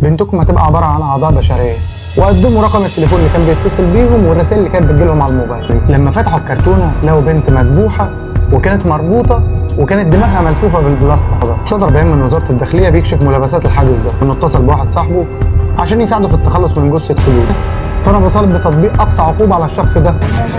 بنتكم هتبقى عباره عن اعضاء بشريه وقدموا رقم التليفون اللي كان بيتصل بيهم والرسائل اللي كانت بتجيلهم على الموبايل لما فتحوا الكرتونه لقوا بنت مذبوحه وكانت مربوطه وكانت دماغها ملفوفه بالبلاستيك ده صدر بيان من وزاره الداخليه بيكشف ملابسات الحادث ده انه اتصل بواحد صاحبه عشان يساعده في التخلص من جثه خلود فانا بطالب بتطبيق اقصى عقوبه على الشخص ده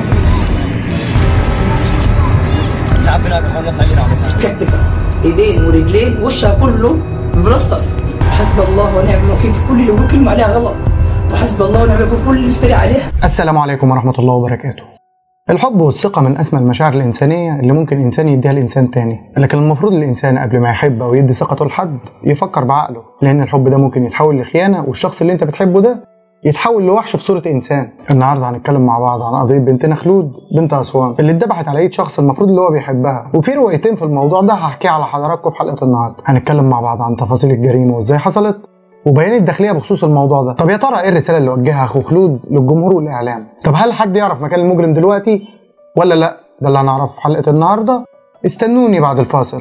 كتفها ايدين ورجلين وشها كله بلاستر حسب الله ونعم الوكيل في كل اللي هو كلمه عليها غلط وحسب الله ونعم الوكيل في كل اللي يفتري عليها السلام عليكم ورحمة الله وبركاته الحب والثقة من أسمى المشاعر الإنسانية اللي ممكن إنسان يديها لإنسان تاني لكن المفروض الإنسان قبل ما يحب أو يدي ثقته لحد يفكر بعقله لأن الحب ده ممكن يتحول لخيانة والشخص اللي أنت بتحبه ده يتحول لوحش في صورة إنسان النهاردة هنتكلم مع بعض عن قضية بنتنا خلود بنت أسوان اللي اتذبحت على إيد شخص المفروض اللي هو بيحبها وفي روايتين في الموضوع ده هحكيها على حضراتكم في حلقة النهاردة هنتكلم مع بعض عن تفاصيل الجريمة وإزاي حصلت وبيان الداخليه بخصوص الموضوع ده طب يا ترى ايه الرساله اللي وجهها اخو خلود للجمهور والاعلام طب هل حد يعرف مكان المجرم دلوقتي ولا لا ده اللي هنعرفه في حلقه النهارده استنوني بعد الفاصل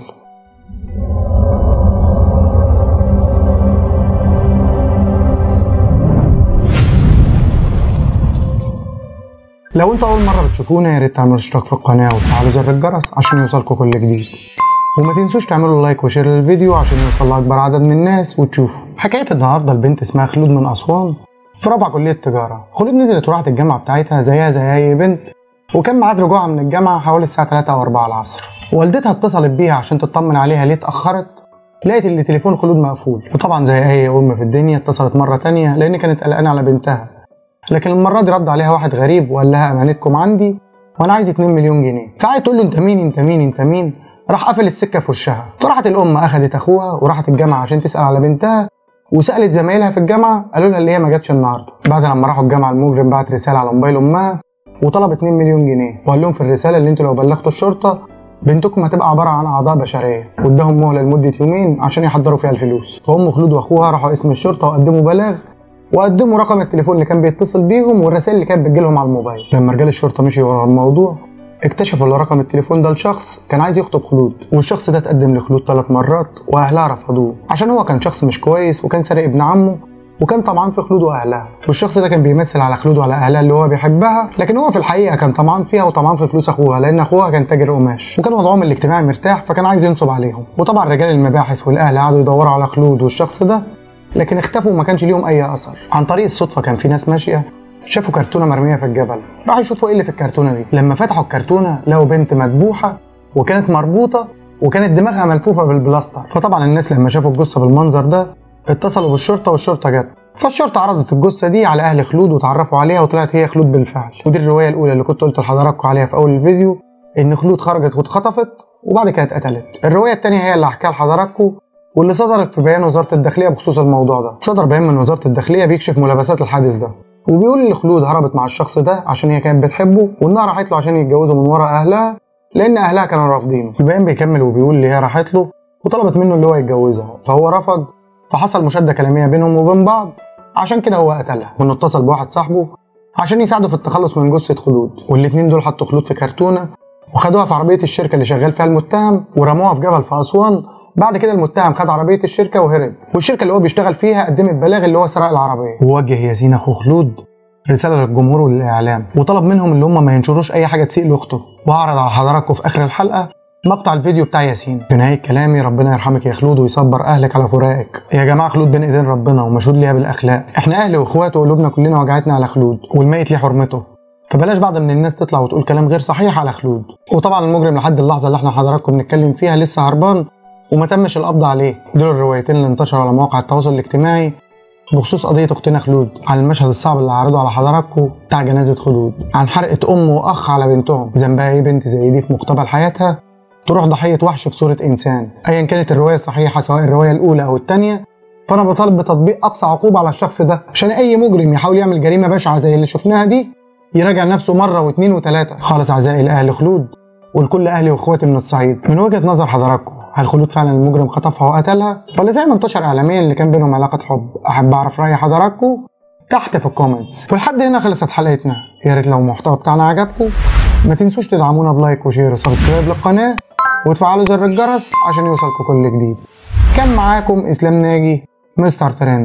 لو انتوا اول مره بتشوفونا يا ريت تعملوا اشتراك في القناه وتفعلوا زر الجرس عشان يوصلكم كل جديد وما تنسوش تعملوا لايك وشير للفيديو عشان يوصل لاكبر عدد من الناس وتشوفوا حكايه النهارده البنت اسمها خلود من اسوان في رابعه كليه تجاره خلود نزلت وراحت الجامعه بتاعتها زيها زي اي بنت وكان ميعاد رجوعها من الجامعه حوالي الساعه 3 او 4 العصر والدتها اتصلت بيها عشان تطمن عليها ليه اتاخرت لقيت ان تليفون خلود مقفول وطبعا زي اي ام في الدنيا اتصلت مره تانية لان كانت قلقانه على بنتها لكن المره دي رد عليها واحد غريب وقال لها امانتكم عندي وانا عايز 2 مليون جنيه فقعدت تقول له انت مين انت مين انت مين راح قفل السكه في وشها فراحت الام اخذت اخوها وراحت الجامعه عشان تسال على بنتها وسالت زمايلها في الجامعه قالوا لها اللي هي ما جاتش النهارده بعد لما راحوا الجامعه المجرم بعت رساله على موبايل امها وطلب 2 مليون جنيه وقال لهم في الرساله اللي انتوا لو بلغتوا الشرطه بنتكم هتبقى عباره عن اعضاء بشريه واداهم مهله لمده يومين عشان يحضروا فيها الفلوس فام خلود واخوها راحوا اسم الشرطه وقدموا بلاغ وقدموا رقم التليفون اللي كان بيتصل بيهم والرسائل اللي كانت بتجيلهم على الموبايل لما رجال الشرطه مشي ورا الموضوع اكتشفوا ان رقم التليفون ده لشخص كان عايز يخطب خلود والشخص ده اتقدم لخلود ثلاث مرات واهلها رفضوه عشان هو كان شخص مش كويس وكان سارق ابن عمه وكان طمعان في خلود واهلها والشخص ده كان بيمثل على خلود وعلى اهلها اللي هو بيحبها لكن هو في الحقيقه كان طمعان فيها وطمعان في فلوس اخوها لان اخوها كان تاجر قماش وكان وضعهم الاجتماعي مرتاح فكان عايز ينصب عليهم وطبعا رجال المباحث والاهل قعدوا يدوروا على خلود والشخص ده لكن اختفوا وما كانش ليهم اي اثر عن طريق الصدفه كان في ناس ماشيه شافوا كرتونه مرميه في الجبل راحوا يشوفوا ايه اللي في الكرتونه دي لما فتحوا الكرتونه لقوا بنت مذبوحه وكانت مربوطه وكانت دماغها ملفوفه بالبلاستر فطبعا الناس لما شافوا الجثه بالمنظر ده اتصلوا بالشرطه والشرطه جت فالشرطه عرضت الجثه دي على اهل خلود وتعرفوا عليها وطلعت هي خلود بالفعل ودي الروايه الاولى اللي كنت قلت لحضراتكم عليها في اول الفيديو ان خلود خرجت واتخطفت وبعد كده اتقتلت الروايه الثانيه هي اللي هحكيها لحضراتكم واللي صدرت في بيان وزاره الداخليه بخصوص الموضوع ده صدر بيان من وزاره الداخليه بيكشف ملابسات الحادث ده وبيقول ان خلود هربت مع الشخص ده عشان هي كانت بتحبه وانها راحت له عشان يتجوزوا من ورا اهلها لان اهلها كانوا رافضينه البيان بيكمل وبيقول ان هي راحت له وطلبت منه اللي هو يتجوزها فهو رفض فحصل مشاده كلاميه بينهم وبين بعض عشان كده هو قتلها وانه اتصل بواحد صاحبه عشان يساعده في التخلص من جثه خلود والاتنين دول حطوا خلود في كرتونه وخدوها في عربيه الشركه اللي شغال فيها المتهم ورموها في جبل في اسوان بعد كده المتهم خد عربيه الشركه وهرب والشركه اللي هو بيشتغل فيها قدمت بلاغ اللي هو سرق العربيه ووجه ياسين اخو خلود رساله للجمهور وللاعلام وطلب منهم ان هم ما ينشروش اي حاجه تسيء لاخته وهعرض على حضراتكم في اخر الحلقه مقطع الفيديو بتاع ياسين في نهايه كلامي ربنا يرحمك يا خلود ويصبر اهلك على فراقك يا جماعه خلود بين ايدين ربنا ومشهود ليها بالاخلاق احنا اهل واخوات وقلوبنا كلنا وجعتنا على خلود والميت ليه حرمته فبلاش بعض من الناس تطلع وتقول كلام غير صحيح على خلود وطبعا المجرم لحد اللحظه اللي احنا حضراتكم بنتكلم فيها لسه هربان وما تمش القبض عليه دول الروايتين اللي انتشروا على مواقع التواصل الاجتماعي بخصوص قضية أختنا خلود عن المشهد الصعب اللي عرضه على حضراتكم بتاع جنازة خلود عن حرقة أم وأخ على بنتهم ذنبها إيه بنت زي دي في مقتبل حياتها تروح ضحية وحش في صورة إنسان أيا كانت الرواية الصحيحة سواء الرواية الأولى أو الثانية فأنا بطالب بتطبيق أقصى عقوبة على الشخص ده عشان أي مجرم يحاول يعمل جريمة بشعة زي اللي شفناها دي يراجع نفسه مرة واثنين وثلاثة خالص أعزائي لأهل خلود ولكل أهلي وإخواتي من الصعيد من وجهة نظر حضراتكم هل خلود فعلا المجرم خطفها وقتلها ولا زي ما انتشر اعلاميا اللي كان بينهم علاقه حب احب اعرف راي حضراتكم تحت في الكومنتس ولحد هنا خلصت حلقتنا يا ريت لو المحتوى بتاعنا عجبكم ما تنسوش تدعمونا بلايك وشير وسبسكرايب للقناه وتفعلوا زر الجرس عشان يوصلكم كل جديد كان معاكم اسلام ناجي مستر ترند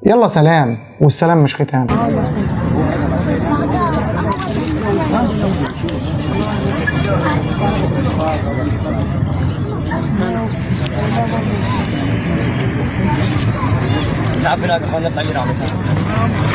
يلا سلام والسلام مش ختام تعرف هناك اخوان نطلع قرام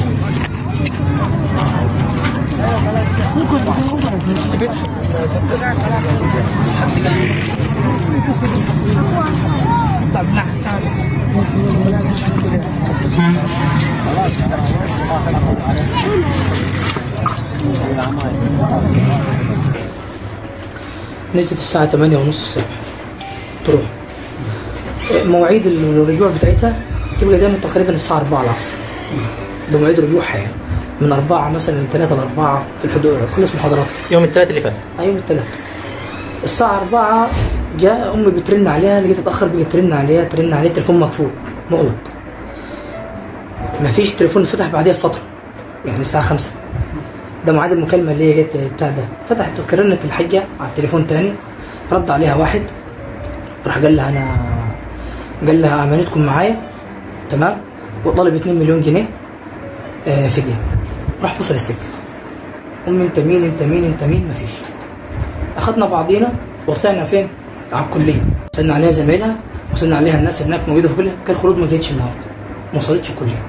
نزلت الساعة 8 ونص الصبح تروح مواعيد الرجوع بتاعتها تبقى دايما تقريبا الساعة 4 العصر ده مواعيد رجوعها يعني من 4 مثلا ل 3 ل 4 في الحدود خلص محاضرات يوم الثلاث اللي فات يوم الثلاث الساعة 4 جاء أمي بترن عليها لقيت اتأخر بقت ترن عليها ترن عليها التليفون مقفول مغلق مفيش تليفون فتح بعديها بفترة يعني الساعة 5 ده ميعاد المكالمة اللي هي جت بتاع ده فتحت كرنت الحاجة على التليفون تاني رد عليها واحد راح قال لها أنا قال لها أمانتكم معايا تمام وطلب 2 مليون جنيه آه فدية راح فصل السكة أمي أنت مين أنت مين أنت مين مفيش أخدنا بعضينا وطلعنا فين؟ على الكلية وصلنا عليها زمايلها وصلنا عليها الناس هناك موجودة في الكلية كان الخروج ما جتش النهاردة ما وصلتش الكلية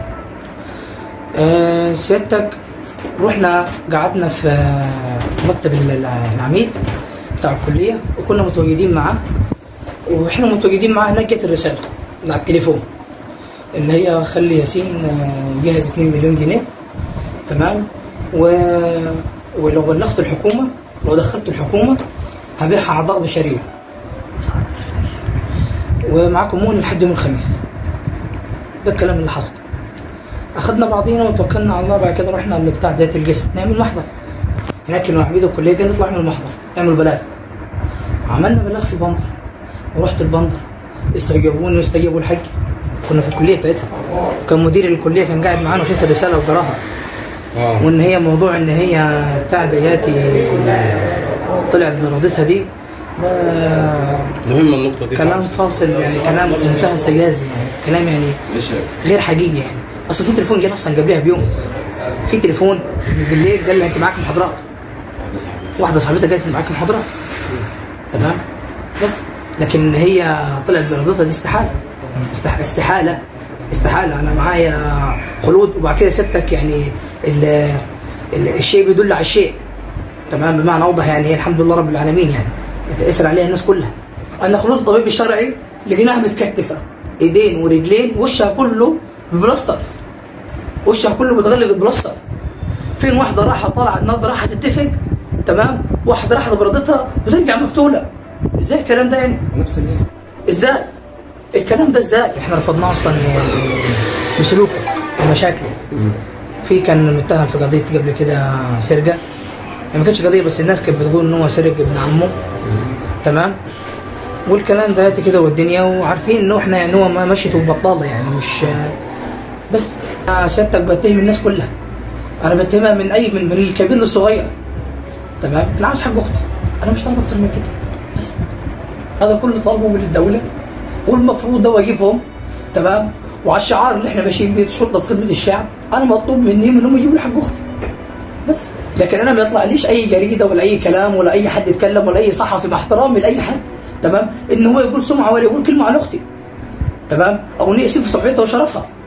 آه سيادتك رحنا قعدنا في مكتب ال- العميد بتاع الكلية وكنا متواجدين معاه واحنا متواجدين معاه هناك جت الرسالة على التليفون ان هي خلي ياسين آه، يجهز 2 مليون جنيه تمام و... ولو بلغت الحكومة لو دخلت الحكومة هبيعها أعضاء بشرية ومعاكم مؤن لحد يوم الخميس ده الكلام اللي حصل أخدنا بعضينا وتوكلنا على الله بعد كده رحنا لبتاع داية الجسم نعمل محضر هناك العميد الكلية قال نطلع نعمل محضر نعمل بلاغ عملنا بلاغ في بندر ورحت البندر استجابوني واستجابوا الحج كنا في الكلية بتاعتها كان مدير الكلية كان قاعد معانا وشاف الرسالة وقراها وان هي موضوع ان هي بتاع دياتي طلعت بإرادتها دي ده مهمة النقطة دي كلام خالص. فاصل يعني كلام في منتهى السجازي يعني كلام يعني غير حقيقي يعني اصل في تليفون جه اصلا قبلها بيوم في تليفون بالليل قال لي انت معاك محاضرات واحده صاحبتها قالت لي معاك محاضرات تمام بس لكن هي طلعت بإرادتها دي استحاله استح- استحاله استحاله انا معايا خلود وبعد كده سبتك يعني ال ال الشيء بيدل على الشيء تمام بمعنى اوضح يعني هي الحمد لله رب العالمين يعني يتأثر عليها الناس كلها انا خلود الطبيب الشرعي لقيناها متكتفه ايدين ورجلين وشها كله ببلاستر وشها كله متغلف ببلاستر فين واحده راحه طالعه النهارده راحه تتفق تمام واحده راحت بردتها وترجع مقتوله ازاي الكلام ده يعني نفس اليوم ازاي الكلام ده ازاي احنا رفضناه اصلا بسلوكه ومشاكله في كان متهم في قضيه قبل كده سرقه يعني ما كانتش قضيه بس الناس كانت بتقول ان هو سرق ابن عمه تمام والكلام ده كده والدنيا وعارفين ان احنا يعني هو ما مشيته ببطاله يعني مش بس أنا سيادتك بتهم الناس كلها انا بتهمها من اي من, من الكبير للصغير تمام انا عاوز حق اختي انا مش طالب اكتر من كده بس هذا كله طالبه من الدوله والمفروض ده واجبهم تمام وعلى الشعار اللي احنا ماشيين بيه الشرطه في خدمه الشعب انا مطلوب مني انهم يجيبوا لي حق اختي بس لكن انا ما يطلعليش اي جريده ولا اي كلام ولا اي حد يتكلم ولا اي صحفي مع احترامي لاي حد تمام ان هو يقول سمعه ولا يقول كلمه عن اختي تمام او انه يسيب في سمعتها وشرفها